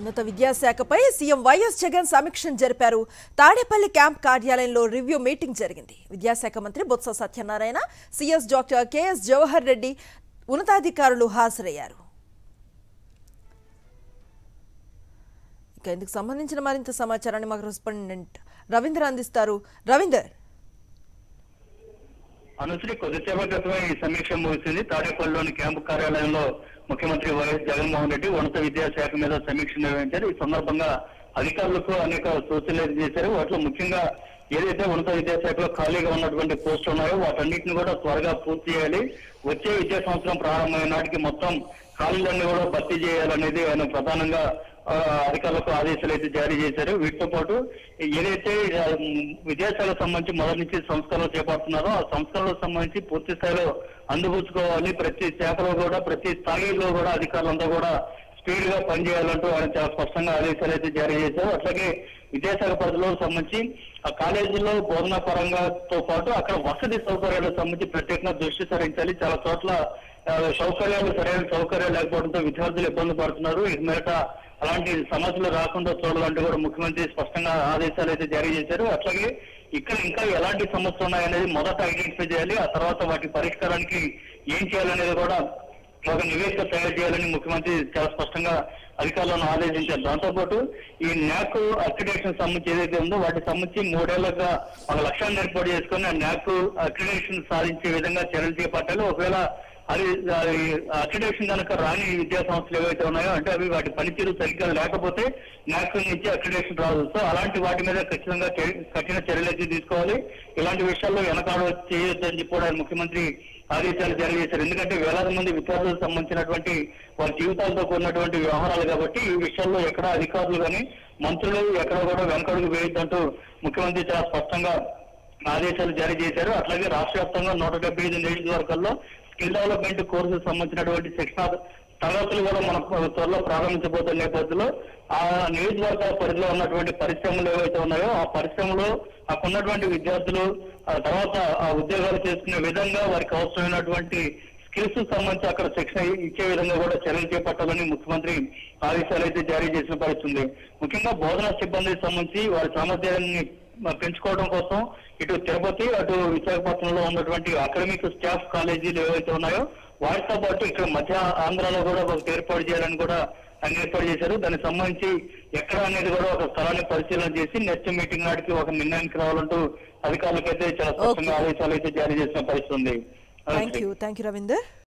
ఉన్నత విద్యాశాఖపై CM YS Jagan సమీక్షను జరిపారు తాడేపల్లి క్యాంప్ కార్యాలయంలో రివ్యూ మీటింగ్ జరిగింది విద్యాశాఖ మంత్రి Botsa Satyanarayana CS doctor KS Jawahar Reddy ఉన్నతాధికారులు హాజరయ్యారు ఇక ఇందుకు సంబంధించిన మరింత సమాచారాన్ని మాకు రెస్పాండెంట్ రవీంద్ర అందిస్తారు రవీందర్ అనుశ్రీ కొద్దిసేపటి క్రితమే ఈ సమీక్ష ముగిసింది తాడేపల్లిలోని క్యాంపు కార్యాలయంలో ముఖ్యమంత్రి వైఎస్ జగన్మోహన్ రెడ్డి ఉన్నత విద్యాశాఖ మీద సమీక్ష నిర్వహించారు ఈ సందర్భంగా అధికారులకు అనేక సూచనలు చేశారు వాటిలో ముఖ్యంగా ఏదైతే ఉన్నత విద్యాశాఖలో ఖాళీగా ఉన్నటువంటి పోస్టులు ఉన్నాయో వాటన్నిటిని కూడా త్వరగా పూర్తి చేయాలి వచ్చే విద్యా సంవత్సరం ప్రారంభమైన నాటికి మొత్తం ఖాళీలన్నీ కూడా భర్తీ చేయాలనేది ఆయన ప్రధానంగా ఆ, అధికారులకు ఆదేశాలు అయితే జారీ చేశారు వీటితో పాటు ఏదైతే ఆ, మ్, విదేశాలకు సంబంధించి మొదటి నుంచి సంస్కరణలు చేపడుతున్నారో ఆ సంస్కరణలకు సంబంధించి పూర్తి స్థాయిలో అందిపుచ్చుకోవాలి ప్రతి శాఖలో కూడా ప్రతి స్థాయిలో కూడా అధికారులంతా కూడా స్పీడ్ గా పనిచేయాలంటూ ఆయన చాలా స్పష్టంగా ఆదేశాలు అయితే జారీ చేశారు అట్లాగే విద్యాశాఖ పరిధిలో సంబంధించి ఆ కాలేజీలో బోధనా పరంగాతో పాటు అక్కడ వసతి సౌకర్యాలకు సంబంధించి ప్రత్యేకంగా దృష్టి సారించాలి చాలా చోట్ల ఆ, సౌకర్యాలు సరైన సౌకర్యాలు లేకపోవడంతో విద్యార్థులు ఇబ్బంది పడుతున్నారు ఇది మేరట అలాంటి సమస్యలు రాకుండా చూడాలంటూ కూడా ముఖ్యమంత్రి స్పష్టంగా ఆదేశాలు అయితే జారీ చేశారు అట్లాగే ఇక్కడ ఇంకా ఎలాంటి సమస్యలు ఉన్నాయనేది మొదట ఐడెంటిఫై చేయాలి ఆ తర్వాత వాటి పరిష్కారానికి ఏం చేయాలనేది కూడా ఒక నివేదిక తయారు చేయాలని ముఖ్యమంత్రి చాలా స్పష్టంగా అధికారులను ఆదేశించారు దాంతోపాటు ఈ న్యాక్ అక్రిడేషన్ సంబంధించి ఏదైతే ఉందో వాటికి సంబంధించి మూడేళ్లుగా ఒక లక్ష్యాన్ని ఏర్పాటు చేసుకుని ఆ న్యాక్ అక్రిడేషన్ సాధించే విధంగా చర్యలు చేపట్టాలి ఒకవేళ అది అక్రిడేషన్ కనుక రాని విద్యా సంస్థలు ఏవైతే ఉన్నాయో అంటే అవి వాటి పనితీరు సరిగ్గా లేకపోతే న్యాక్ నుంచి అక్రిడేషన్ రాదు సో అలాంటి వాటి మీద ఖచ్చితంగా చర్య- కఠిన చర్యలు అయితే తీసుకోవాలి ఇలాంటి విషయాల్లో వెనకాడ చేయొద్దని చెప్పి కూడా ఆయన ముఖ్యమంత్రి ఆదేశాలు జారీ చేశారు ఎందుకంటే వేలాది మంది విద్యార్థులకు సంబంధించినటువంటి వారి జీవితాలతో కూడినటువంటి వ్యవహారాలు కాబట్టి ఈ విషయాల్లో ఎక్కడ అధికారులు కానీ మంత్రులు ఎక్కడ కూడా వెనకడుగు వేయొద్దంటూ ముఖ్యమంత్రి చాలా స్పష్టంగా ఆదేశాలు జారీ చేశారు అట్లాగే రాష్ట్ర వ్యాప్తంగా నూట డెబ్బై ఐదు నియోజకవర్గాల్లో స్కిల్ డెవలప్మెంట్ కోర్సు సంబంధించినటువంటి శిక్షణ తరగతులు కూడా మనం త్వరలో ప్రారంభించబోతున్న నేపథ్యంలో ఆ నియోజకవర్గాల పరిధిలో ఉన్నటువంటి పరిశ్రమలు ఏవైతే ఉన్నాయో ఆ పరిశ్రమలో అక్కడ ఉన్నటువంటి విద్యార్థులు ఆ తర్వాత ఆ ఉద్యోగాలు చేసుకునే విధంగా వారికి అవసరమైనటువంటి స్కిల్స్ సంబంధించి అక్కడ శిక్షణ ఇచ్చే విధంగా కూడా చర్యలు చేపట్టాలని ముఖ్యమంత్రి ఆదేశాలు అయితే జారీ చేసిన పరిస్థితి ఉంది ముఖ్యంగా బోధనా సిబ్బందికి సంబంధించి వారి సామర్థ్యాన్ని పెంచుకోవడం కోసం ఇటు తిరుపతి అటు విశాఖపట్నంలో ఉన్నటువంటి అకాడమిక్ స్టాఫ్ కాలేజీలు ఏవైతే ఉన్నాయో వాటితో పాటు ఇక్కడ మధ్య ఆంధ్రాలో కూడా ఒకటి ఏర్పాటు చేయాలని కూడా ఆయన ఏర్పాటు చేశారు దానికి సంబంధించి ఎక్కడ అనేది కూడా ఒక స్థలాన్ని పరిశీలన చేసి నెక్స్ట్ మీటింగ్ నాటికి ఒక నిర్ణయానికి రావాలంటూ అధికారులకైతే చాలా స్పష్టంగా ఆదేశాలు అయితే జారీ చేసిన పరిస్థితి ఉంది thank you thank you Ravinder